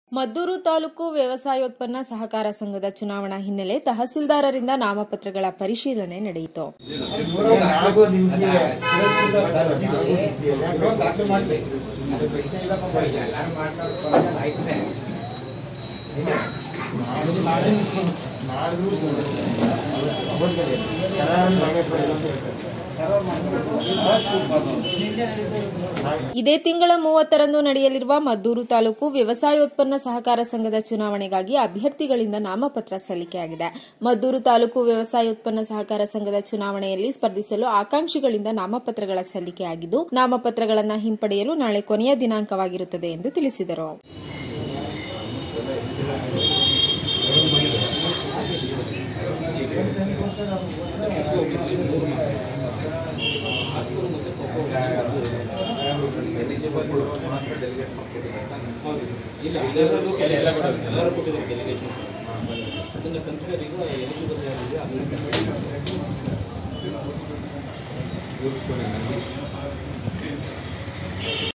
ಮದ್ದೂರು ತಾಲೂಕು ವ್ಯವಸಾಯೋತ್ಪನ್ನ ಸಹಕಾರ ಸಂಘದ ಚುನಾವಣಾ ಹಿನ್ನೆಲೆ ತಹಸೀಲ್ದಾರರಿಂದ ನಾಮಪತ್ರಗಳ ಪರಿಶೀಲನೆ ನಡೆಯಿತು ನಾಲ್ಕು ನಿಮಿಷ ಇದೇ ತಿಂಗಳ ಮೂವತ್ತರಂದು ನಡೆಯಲಿರುವ ಮದ್ದೂರು ತಾಲೂಕು ವ್ಯವಸಾಯೋತ್ಪನ್ನ ಸಹಕಾರ ಸಂಘದ ಚುನಾವಣೆಗಾಗಿ ಅಭ್ಯರ್ಥಿಗಳಿಂದ ನಾಮಪತ್ರ ಸಲ್ಲಿಕೆಯಾಗಿದೆ ಮದ್ದೂರು ತಾಲೂಕು ವ್ಯವಸಾಯೋತ್ಪನ್ನ ಸಹಕಾರ ಸಂಘದ ಚುನಾವಣೆಯಲ್ಲಿ ಸ್ಪರ್ಧಿಸಲು ಆಕಾಂಕ್ಷಿಗಳಿಂದ ನಾಮಪತ್ರಗಳ ಸಲ್ಲಿಕೆಯಾಗಿದ್ದು ನಾಮಪತ್ರಗಳನ್ನು ಹಿಂಪಡೆಯಲು ನಾಳೆ ಕೊನೆಯ ದಿನಾಂಕವಾಗಿರುತ್ತದೆ ಎಂದು ತಿಳಿಸಿದರು ಅದನ್ನ ಕನ್ಸಿಡರ್ ಈಗ ಎಲಿಜಿಬಲ್ ಯಾರಿದೆ ಅದನ್ನ